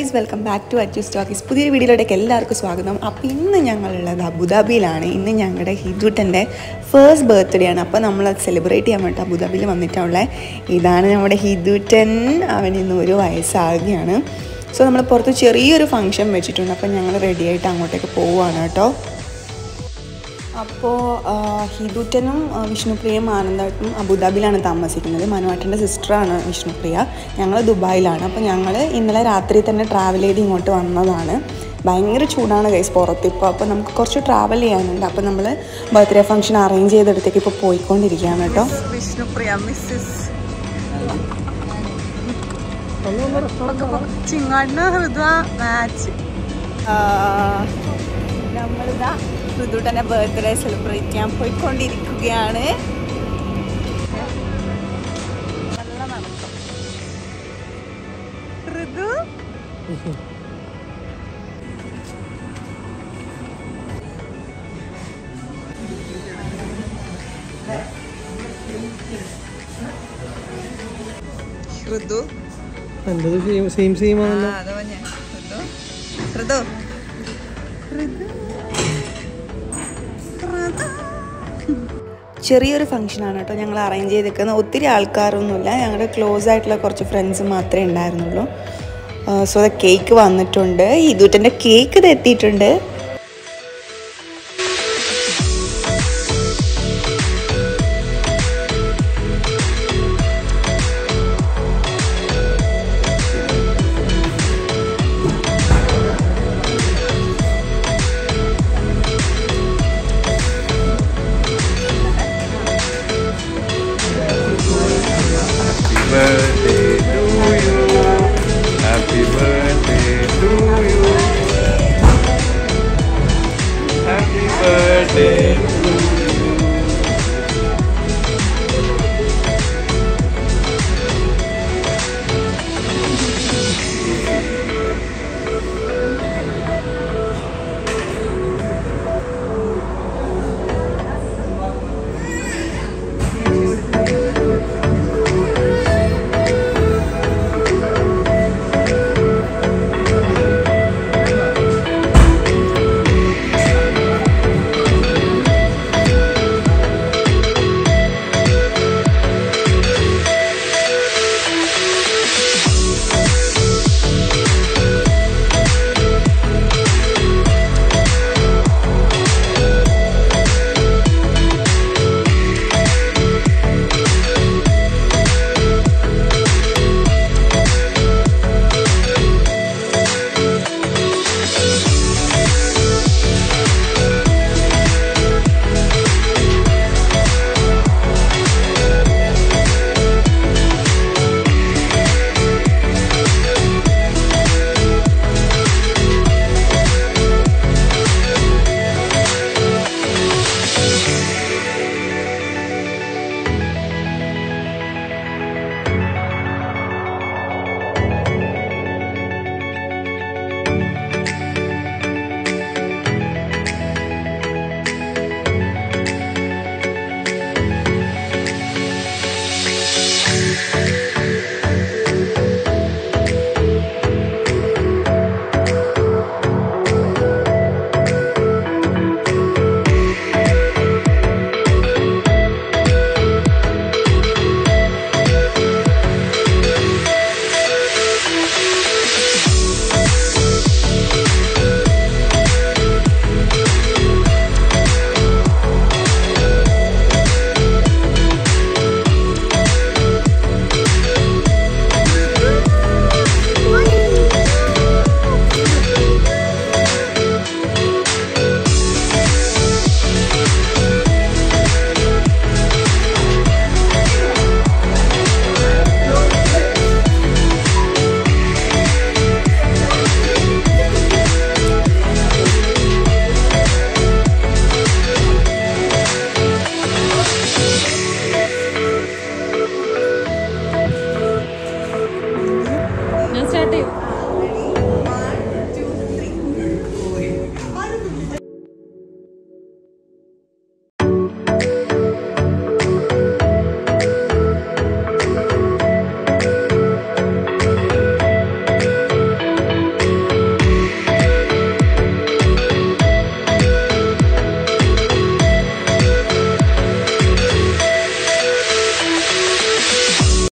Guys welcome back to Achu സ്റ്റോക്കീസ് പുതിയൊരു വീഡിയോയിലേക്ക് എല്ലാവർക്കും സ്വാഗതം അപ്പോൾ ഇന്ന് ഞങ്ങളുള്ളത് അബുദാബിയിലാണ് ഇന്ന് ഞങ്ങളുടെ ഹിദുട്ടൻ്റെ ഫേസ്റ്റ് ബർത്ത്ഡേ ആണ് അപ്പോൾ നമ്മൾ അത് സെലിബ്രേറ്റ് ചെയ്യാൻ വേണ്ടി അബുദാബിയിൽ വന്നിട്ടുള്ളത് ഇതാണ് നമ്മുടെ ഹിദുട്ടൻ അവൻ ഇന്ന് ഒരു വയസ്സാകുകയാണ് സോ നമ്മൾ പുറത്ത് ചെറിയൊരു ഫംഗ്ഷൻ വെച്ചിട്ടുണ്ട് അപ്പോൾ ഞങ്ങൾ റെഡി ആയിട്ട് അങ്ങോട്ടേക്ക് പോവുകയാണ് കേട്ടോ അപ്പോൾ ഹിദുറ്റനും വിഷ്ണുപ്രിയയും ആനന്ദായിട്ടും അബുദാബിയിലാണ് താമസിക്കുന്നത് മനുവാട്ടൻ്റെ സിസ്റ്ററാണ് വിഷ്ണുപ്രിയ ഞങ്ങൾ ദുബായിലാണ് അപ്പോൾ ഞങ്ങൾ ഇന്നലെ രാത്രി തന്നെ ട്രാവൽ ചെയ്ത് ഇങ്ങോട്ട് വന്നതാണ് ഭയങ്കര ചൂടാണ് ഗൈസ് പുറത്ത് ഇപ്പോൾ അപ്പോൾ നമുക്ക് കുറച്ച് ട്രാവൽ ചെയ്യാനുണ്ട് അപ്പോൾ നമ്മൾ ബർത്ത്ഡേ ഫംഗ്ഷൻ അറേഞ്ച് ചെയ്തെടുത്തേക്ക് ഇപ്പോൾ പോയിക്കൊണ്ടിരിക്കുകയാണ് കേട്ടോ വിഷ്ണുപ്രിയ മിസ്സസ് ചിങ്ങാടിന് ഹൃദയ മാച്ച് നമ്മളിതാ ഋതുട്ടൻ്റെ ബർത്ത്ഡേ സെലിബ്രേറ്റ് ചെയ്യാൻ പോയിക്കൊണ്ടിരിക്കുകയാണ് നല്ല നടക്കും ഋതു ഋതു എൻ്റെത് സെയിം സെയിം സെയിം ആണല്ലോ അതോ ഞാൻ ഋതു ഋതു ചെറിയൊരു ഫംഗ്ഷനാണ് കേട്ടോ ഞങ്ങൾ അറേഞ്ച് ചെയ്തേക്കുന്നത് ഒത്തിരി ആൾക്കാരൊന്നുമില്ല ഞങ്ങളുടെ ക്ലോസ് ആയിട്ടുള്ള കുറച്ച് ഫ്രണ്ട്സ് മാത്രമേ ഉണ്ടായിരുന്നുള്ളൂ സോ അത് കേക്ക് വന്നിട്ടുണ്ട് ഇതൂറ്റൻ്റെ കേക്ക് ഇത് എത്തിയിട്ടുണ്ട് Happy birthday to you. Happy birthday to you. Happy birthday to you.